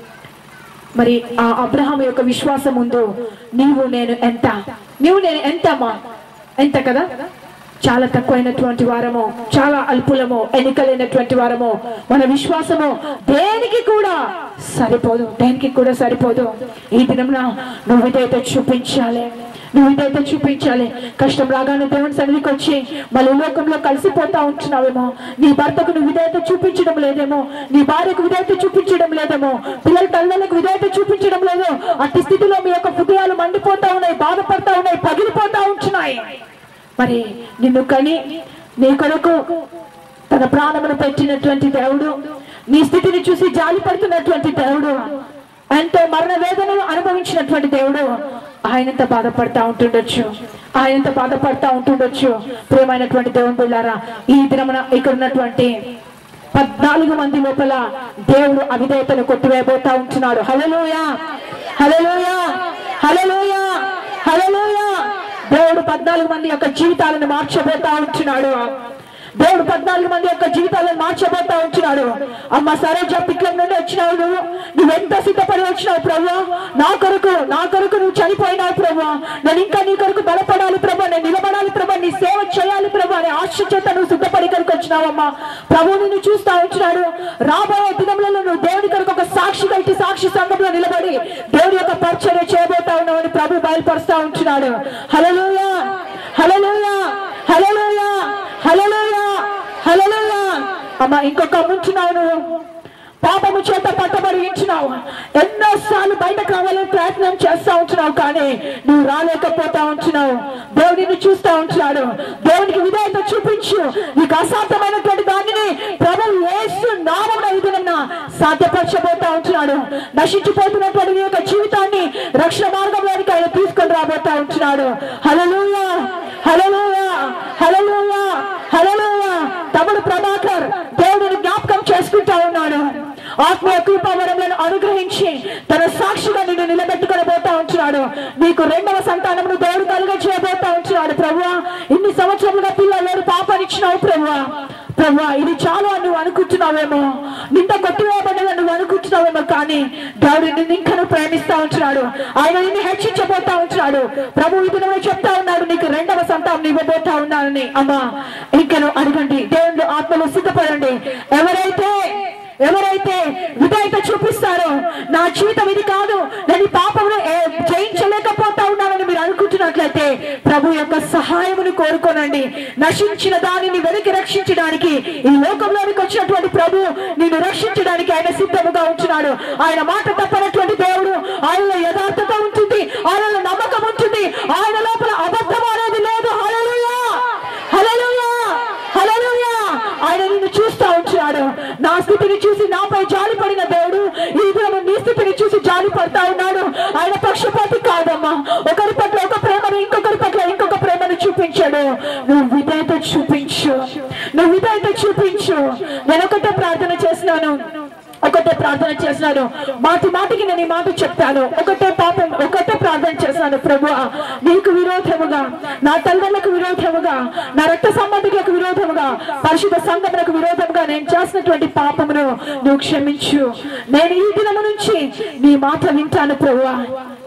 మరి ఆ అబ్రహాం యొక్క విశ్వాసం ముందు నీవు నేను ఎంత నీవు నేను ఎంతమ్మా ఎంత కదా చాలా తక్కువైనటువంటి వారము చాలా అల్పులము ఎన్నికలైనటువంటి వారము మన విశ్వాసము దేనికి కూడా సరిపోదు దేనికి కూడా సరిపోదు ఈ దినంలో నువ్వు విధేయత చూపించాలి నువ్వు విధేయత చూపించాలి కష్టం రాగానే దేవుని సన్నిధికి వచ్చి మళ్ళీ లోకంలో కలిసిపోతా ఉంటున్నావేమో నీ భర్తకు నువ్వు విధేయత చూపించడం లేదేమో నీ భార్యకు విధేయత చూపించడం లేదేమో పిల్లల తల్లులకు విధేయత చూపించడం లేదు అట్టి స్థితిలో మీ యొక్క హృదయాలు మండిపోతా ఉన్నాయి బాధపడతా ఉన్నాయి పగిలిపోతా ఉంటున్నాయి మరి నిన్ను కని నీ కొరకు తన ప్రాణమును పెట్టినటువంటి దేవుడు నీ స్థితిని చూసి జాలి పడుతున్నటువంటి దేవుడు ఎంతో మరణ వేదనలు అనుభవించినటువంటి దేవుడు ఆయనంత బాధపడతా ఉంటుండొచ్చు ఆయనంత బాధపడతా ఉంటుండొచ్చు ప్రియమైనటువంటి దేవుని పిల్లారా ఈ దినమున ఇక్కడ ఉన్నటువంటి పద్నాలుగు మంది లోపల దేవుడు అవిధేయతను కొట్టివేయబోతా ఉంటున్నాడు హలలోయ హలలోయ హలలోయ హలలోయ దేవుడు పద్నాలుగు మంది యొక్క జీవితాలను మార్చబోతా ఉంటున్నాడు దేవుడు పద్నాలుగు మంది యొక్క జీవితాలను మార్చబోతా ఉంటున్నాడు అమ్మ సరే పిట్ల నుండి వచ్చినావు నువ్వు నువ్వెంత సిద్ధపడి వచ్చినావు ప్రభు నా కొరకు నా కొరకు నువ్వు చనిపోయినావు ప్రభు నేను ఇంకా నీ కొరకు బలపడాలి ప్రభు నేను నిలబడాలి ప్రభు నీ సేవ చేయాలి ప్రభు అనే ఆశ చేత నువ్వు సిద్ధపడి ఇక్కడికి వచ్చినావమ్మా ప్రభు నిన్ను చూస్తా ఉంటున్నాడు రాబోయే దినములలో నువ్వు దేవుని కొరకు ఒక సాక్షి కలిసి సాక్షి సంఘంలో నిలబడి దేవుని యొక్క పరిచర్య చేయబోతా ఉన్నావని ప్రభు బయలుపరుస్తా ఉంటున్నాడు హలలోయ హలలోయ హలలోయ హలలోయ హలలోయ అమ్మా ఇంకొక ముంచున్నావు నువ్వు పాపము చేత పట్టబడి ఉంచినావు ఎన్నోసార్లు బయటకు రావాలని ప్రయత్నం చేస్తా ఉంటున్నావు కానీ నువ్వు రాలేకపోతా ఉంటున్నావు దేవుడిని చూస్తా ఉంటున్నాడు దేవునికి విధేయత చూపించు నీకు అసాధ్యమైనటువంటి దానిని ప్రభు యేసు నామమున విధులన్న సాధ్యపరచబోతా ఉంటున్నాడు నశించిపోతున్నటువంటి నీ యొక్క జీవితాన్ని రక్షణ మార్గంలోనికి ఆయన తీసుకొని రాబోతా ఉంటున్నాడు హలలుయ హలలుయ హలలుయ హలలుయ తమ్ముడు ప్రభాకర్ దేవుడిని జ్ఞాపకం చేసుకుంటా ఉన్నాడు ఆత్మీయ కృపావరములను అనుగ్రహించి తన సాక్షిగా నిన్ను నిలబెట్టుకొని పోతా ఉంటున్నాడు నీకు రెండవ సంతానమును దేవుడు కలుగ చేయబోతా ఉంటున్నాడు ప్రభువా ఇన్ని సంవత్సరములుగా పిల్లలు లేరు పాపనిచ్చినావు ప్రభువా ప్రభువా ఇది చాలు అని నువ్వు అనుకుంటున్నావేమో నింద కొట్టివేయబడ్డదని నువ్వు అనుకుంటున్నావేమో కానీ దేవుడు నిన్ను ఇంకా ప్రేమిస్తా ఉంటున్నాడు ఆయన నిన్ను హెచ్చించబోతా ఉంటున్నాడు ప్రభు ఇది నువ్వు చెప్తా ఉన్నాడు నీకు రెండవ సంతానం ఇవ్వబోతా ఉన్నానని అమ్మా ఇంకను అడగండి దేవుడు ఆత్మలో సిద్ధపడండి ఎవరైతే ఎవరైతే విధేయత చూపిస్తారో నా జీవితం ఇది కాదు నేను ఈ పాపమును ఏ- జయించలేకపోతా ఉన్నానని మీరు అనుకుంటున్నట్లయితే ప్రభు యొక్క సహాయమును కోరుకోనండి నశించిన దానిని వెనక్కి రక్షించడానికి ఈ లోకంలోనికి వచ్చినటువంటి ప్రభు నిన్ను రక్షించడానికి ఆయన సిద్ధముగా ఉంటున్నాడు ఆయన మాట తప్పనటువంటి దేవుడు ఆయనలో యథార్థత ఉంటుంది ఆయనలో నమ్మకం ఉంటుంది ఆయన లోపల అబద్ధం అనేది లేదు హల్లెలూయా హల్లెలూయా హల్లెలూయా ఆయన నిన్ను చూస్తా ఉంటున్నాడు నా స్థితిని చూసి నాపై జాలి పడిన దేవుడు ఈ దినము నీ స్థితిని చూసి జాలి పడతా ఉన్నాడు ఆయన పక్షపాతి కాదమ్మా ఒకరి పట్ల ఒక ప్రేమను ఇంకొకరి పట్ల ఇంకొక ప్రేమను చూపించాడు నువ్వు విధేయత చూపించు నువ్వు విధేయత చూపించు నేను ఒకటే ప్రార్థన చేసినాను ఒకటే ప్రార్థన చేసినాను మాటి మాటికి నేను ఈ మాట చెప్తాను ఒకటే పాపం ఒకటే ప్రార్థన చేశాను ప్రభు నీకు విరోధముగా నా తల్లిదండ్రులకు విరోధముగా నా రక్త సంబంధికులకు విరోధముగా పరిశుద్ధ సంఘములకు విరోధముగా నేను చేసినటువంటి పాపమును నువ్వు క్షమించు నేను ఈ దినము నుంచి నీ మాట వింటాను ప్రభువా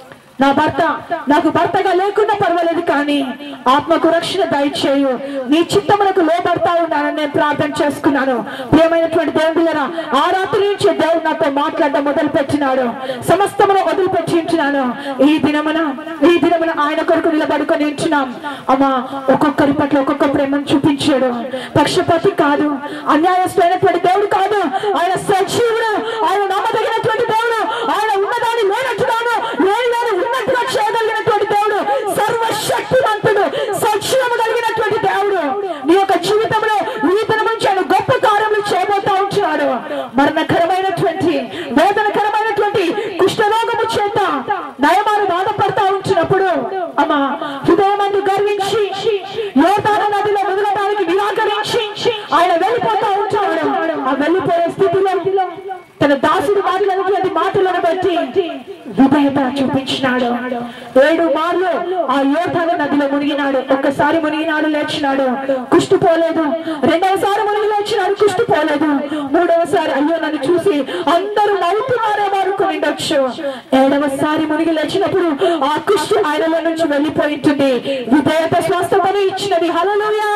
నా భర్త నాకు భర్తగా లేకుండా పర్వాలేదు కానీ ఆత్మకు రక్షణ దయచేయు నీ చిత్తమునకు లోబడతా ఉన్నానని నేను ప్రార్థన చేసుకున్నాను ప్రియమైనటువంటి దేవుడులరా ఆ రాత్రి నుంచి దేవుడు నాతో మాట్లాడడం మొదలు పెట్టినాడు సమస్తమును వదిలిపెట్టి ఉంటున్నాను ఈ దినమున ఈ దినమున ఆయన కొరకు నిలబడుకొని ఉంటున్నాం అమ్మా ఒక్కొక్కరి పట్ల ఒక్కొక్క ప్రేమను చూపించాడు పక్షపాతి కాదు అన్యాయస్తుడైనటువంటి దేవుడు కాదు ఆయన సజీవుడు ఆయన నమ్మదగినటువంటి దేవుడు ఆయన ఉన్నదాన్ని లేనట్టుగాను లేని దాన్ని ఉన్నట్టుగా చేయగలిగినటువంటి దేవుడు సర్వశక్తివంతుడు సజీవము కలిగినటువంటి దేవుడు నీ యొక్క జీవితంలో ఈ దినం నుంచి ఆయన గొప్ప కార్యములు చేయబోతా ఉంటున్నాడు మరణకరమైనటువంటి వేదనకరమైనటువంటి కుష్ఠరోగము చేత నయమాను బాధపడతా ఉంచినప్పుడు అమ్మ హృదయమందు గర్వించి యోతాన నదిలో ముదలడానికి నిరాకరించి ఆయన వెళ్ళిపోతా ఉంటాడు ఆ వెళ్ళిపోయే స్థితిలో తన దాసుడు మాట్లాడినటువంటి మాటలను బట్టి విధేయత చూపించినాడు ఏడు మార్లు ఆ యోధాల నదిలో మునిగినాడు ఒక్కసారి మునిగినాడు లేచినాడు కుష్టు పోలేదు రెండవసారి మునిగి లేచినాడు కుష్టు పోలేదు మూడవసారి అయ్యో నన్ను చూసి అందరూ నవ్వుతున్నారేమో అనుకునిండొచ్చు ఏడవసారి మునిగి లేచినప్పుడు ఆ కుష్టు ఆయనలో నుంచి వెళ్ళిపోయింటుంది విధేయత స్వస్థతను ఇచ్చినది హలలుయా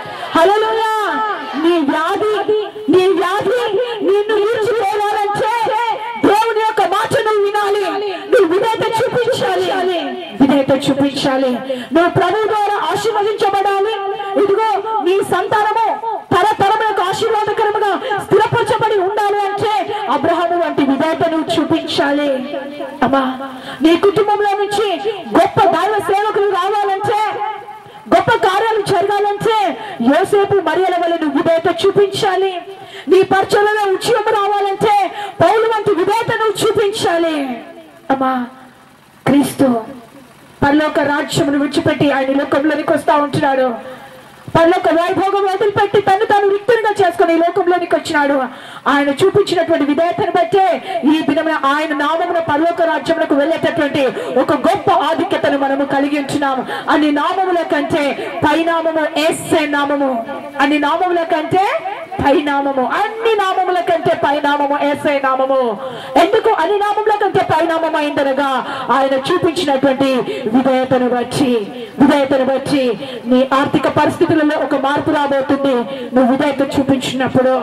హలలుయా నీ వ్యాధి నీ వ్యాధి నిన్ను విడిచిపోవాలంటే దేవుని యొక్క మాట నువ్వు వినాలి నువ్వు విధేయత చూపించాలి విధేయత చూపించాలి నువ్వు ప్రభు ద్వారా ఆశీర్వదించబడాలి ఇదిగో నీ సంతానము తరతరములకు ఆశీర్వాదకరముగా స్థిరపరచబడి ఉండాలి అంటే అబ్రహాము వంటి విధేయత నువ్వు చూపించాలి అమ్మా నీ కుటుంబంలో నుంచి గొప్ప దైవ సేవకులు రావాలంటే గొప్ప కార్యాలు జరగాలంటే యోసేపు మరియల వల్ల నువ్వు విధేయత చూపించాలి నీ పరిచయలో ఉద్యమం రావాలంటే పౌలు వంటి విధేయత నువ్వు చూపించాలి అమ్మా క్రీస్తు పరలోక రాజ్యమును విడిచిపెట్టి ఆయన లోకంలోనికి వస్తా ఉంటున్నాడు పరలోక వైభోగం వదిలిపెట్టి తను తాను రిక్తునిగా చేసుకుని ఈ లోకంలోనికి వచ్చినాడు ఆయన చూపించినటువంటి విధేయతను బట్టే ఈ దినమున ఆయన నామమున పరలోక రాజ్యములకు వెళ్ళేటటువంటి ఒక గొప్ప ఆధిక్యతను మనము కలిగి ఉంటున్నాము అన్ని నామముల కంటే పైనామము ఏసే నామము అన్ని నామముల కంటే పైనామము అన్ని నామముల కంటే పైనామము ఏసై నామము ఎందుకు అన్ని నామముల కంటే పైనామం అయిందనగా ఆయన చూపించినటువంటి విధేయతను బట్టి విధేయతను బట్టి నీ ఆర్థిక పరిస్థితులలో ఒక మార్పు రాబోతుంది నువ్వు విధేయత చూపించినప్పుడు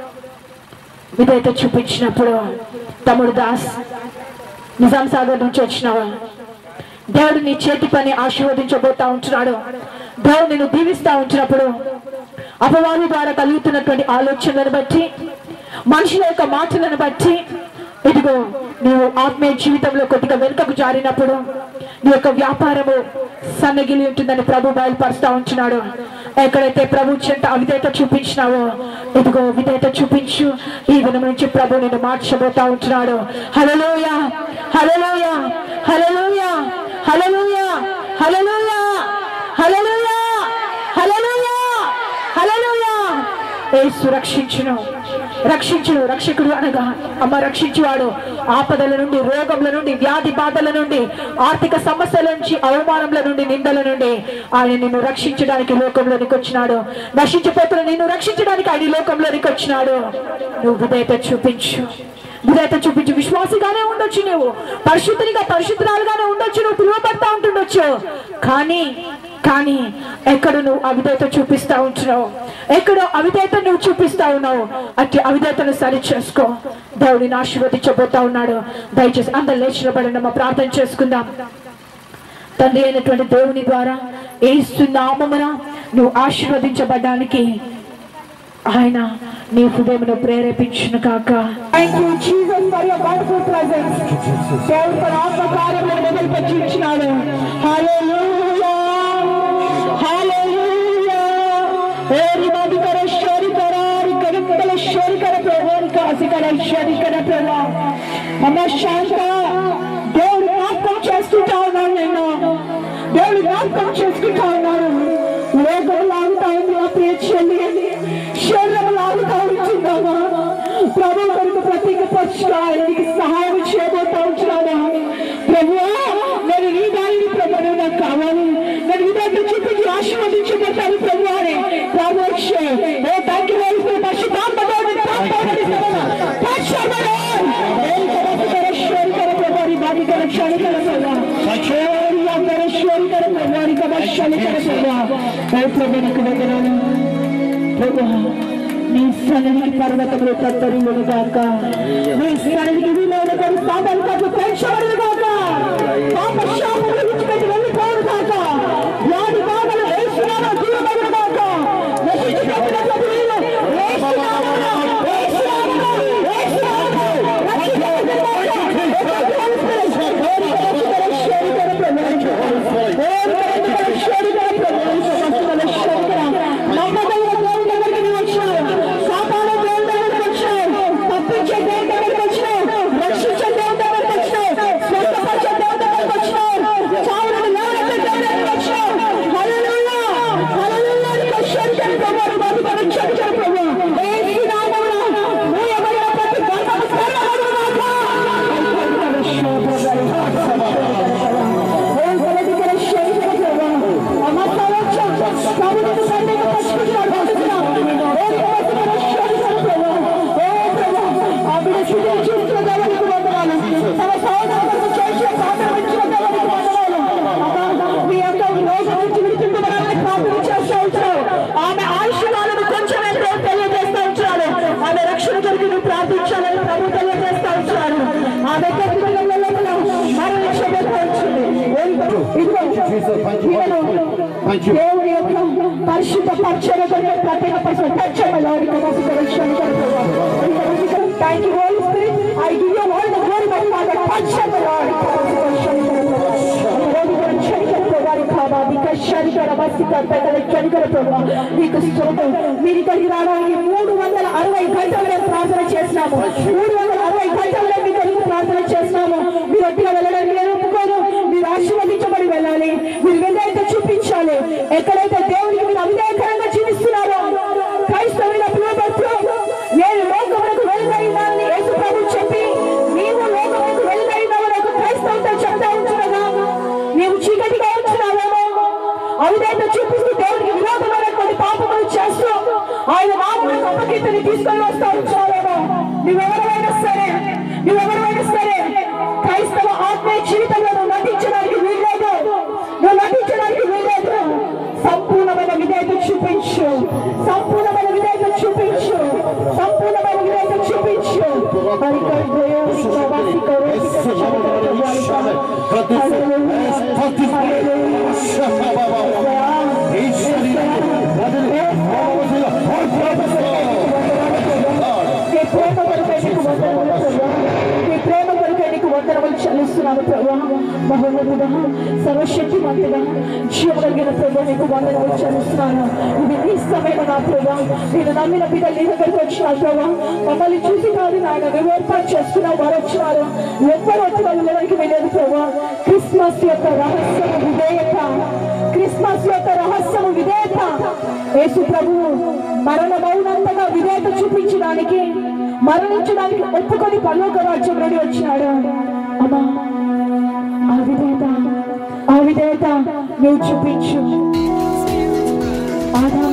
విధేయత చూపించినప్పుడు తమ్ముడు దాస్ నిజాం సాగర్ నుంచి వచ్చినావా దేవుడు నీ చేతి పని ఆశీర్వదించబోతా ఉంటున్నాడు దేవుడు నిన్ను దీవిస్తా ఉంచినప్పుడు అపవాది ద్వారా కలుగుతున్నటువంటి ఆలోచనలను బట్టి మనుషుల యొక్క మాటలను బట్టి ఇదిగో నువ్వు ఆత్మీయ జీవితంలో కొద్దిగా వెనుకకు జారినప్పుడు నీ యొక్క వ్యాపారము సన్నగిలి ఉంటుందని ప్రభు బయలుపరుస్తా ఉంటున్నాడు ఎక్కడైతే ప్రభు చెంత అవిధేత చూపించినావో ఇదిగో విధేయత చూపించు ఈ దినం నుంచి ప్రభు నేను మార్చబోతా ఉంటున్నాడు హలలోయ హలలోయ హలలోయ హలలోయ హలలోయ హలలోయ హలలోయ హలలోయ యేసు రక్షించును రక్షించును రక్షకుడు అనగా అమ్మ రక్షించువాడు ఆపదల నుండి రోగముల నుండి వ్యాధి బాధల నుండి ఆర్థిక సమస్యల నుంచి అవమానముల నుండి నిందల నుండి ఆయన నిన్ను రక్షించడానికి లోకంలోనికి వచ్చినాడు నశించిపోతున్న నిన్ను రక్షించడానికి ఆయన ఈ లోకంలోనికి వచ్చినాడు నువ్వు విధేయత చూపించు విధేయత చూపించు విశ్వాసిగానే ఉండొచ్చు నువ్వు పరిశుద్ధునిగా పరిశుద్ధురాలుగానే ఉండొచ్చు నువ్వు పిలువబడతా ఉంటుండొచ్చు కానీ కానీ ఎక్కడ నువ్వు అవిధేయత చూపిస్తా ఉంటున్నావు ఎక్కడో అవిధేయత నువ్వు చూపిస్తా ఉన్నావు అట్టి అవిధేయతను సరి చేసుకో దేవుడిని ఆశీర్వదించబోతా ఉన్నాడు దయచేసి అందరు లేచిన మా ప్రార్థన చేసుకుందాం తండ్రి అయినటువంటి దేవుని ద్వారా ఏసు నామమున నువ్వు ఆశీర్వదించబడ్డానికి ఆయన నీ హృదయమును ప్రేరేపించును కాక thank you Jesus for your wonderful presence దేవుడు తన ఆత్మ కార్యములను మొదలుపెట్టి ఇచ్చినాడు హల్లెలూయా హల్లెలూయా ఏరి మదికర శరీకర కరికల శరీకర ప్రభుని కాసికల శరీకర ప్రభు అమ్మ శాంత దేవుడు జ్ఞాపకం చేసుకుంటా ఉన్నాడు నేను దేవుడు జ్ఞాపకం చేసుకుంటా ఉన్నాడు లోకం లాగుతా ఉంది ఆ ప్రియ చెల్లి శరీరం లాగుతా ఉంటుందామా ప్రభు కొరకు ప్రత్యేక పరిష్కారానికి సహాయం చేయబోతా ఉంటున్నాడా ప్రభు నేను నీ దానిని ప్రభు నువ్వు నాకు కావాలి నేను విధాన్ని చూపించి ఆశీర్వదించబోతాను ప్రభు అని ప్రభు ఓ థ్యాంక్ యూ వెరీ మచ్ నీ సన్నిధికి పర్వతములు తత్తరిల్లును గాక నీ సన్నిధికి వీలైన కొన్ని సాధనకు ప్రేక్షకులు గాక పాప శాపములు విడిచిపెట్టి వెళ్ళిపోవును గాక వ్యాధి బాధలు వేస్తున్నాను దూరమగును గాక నశించిపోతున్న ప్రభువును వేస్తున్నాను వేస్తున్నాను వేస్తున్నాను ఆమె ఆయుష్మాలను కొంచెం ఎంతో తెలియజేస్తూ ఉంటున్నాడు ఆమె రక్షణ కొరకు నువ్వు ప్రార్థించాలని ప్రభు తెలియజేస్తూ ఉంటున్నాడు ఆమె మరణించబోతూ ఉంటుంది ఇదిగో దేవుని యొక్క పరిశుద్ధ పరిచయ కొరకు ప్రత్యేక పరిచయం పరిచయం thank you holy spirit I give you all the glory my father పరిచయం మీకు స్తోత్రం మీరు ఇక్కడికి రావడానికి మూడు వందల అరవై గంటలు మేము ప్రార్థన చేసినాము మూడు వందల అరవై గంటలు మీ కొరకు ప్రార్థన చేసినాము మీరు ఒట్టిగా వెళ్ళడానికి నేను ఒప్పుకోను మీరు ఆశీర్వదించబడి వెళ్ళాలి మీరు విధేయత చూపించాలి ఎక్కడైతే దేవునికి మీరు అవిధేయకరంగా సువార్తని తీసుకొని వస్తా ఉంచావేమో నువ్వెవరైనా సరే నువ్వెవరైనా సరే క్రైస్తవ ఆత్మీయ జీవితంలో నువ్వు నటించడానికి వీల్లేదు నువ్వు నటించడానికి వీల్లేదు సంపూర్ణమైన విధేయత చూపించు సంపూర్ణమైన విధేయత చూపించు సంపూర్ణమైన విధేయత చూపించు హరికర్ దేవుని ప్రభాసి నీ ప్రేమ కొరకై నీకు వందనములు ప్రభా నీ ప్రేమ కొరకై నీకు వందనములు చెల్లిస్తున్నాను ప్రభా మహోన్నతుడా సర్వశక్తిమంతుడా జీవగలిగిన ప్రభా నీకు వందనములు చెల్లిస్తున్నాను ఇది నీ సమయం నా ప్రభా నేను నమ్మిన బిడ్డలు నీ దగ్గరికి వచ్చిన ప్రభా మమ్మల్ని చూసి కాదు నాయన నువ్వు ఏర్పాటు చేసుకున్న వారు వచ్చినారు ఎవ్వరు వచ్చి వాళ్ళు ఎవరికి వెళ్ళేది ప్రభా క్రిస్మస్ యొక్క రహస్యము విధేయత క్రిస్మస్ యొక్క రహస్యము విధేయత యేసు ప్రభువు మరణ మౌనంతగా విధేయత చూపించడానికి మరణించడానికి ఒప్పుకొని పరలోక రాజ్యం రెడీ వచ్చినాడు అమ్మా ఆ విధేయత ఆ విధేయత నువ్వు చూపించు ఆదాము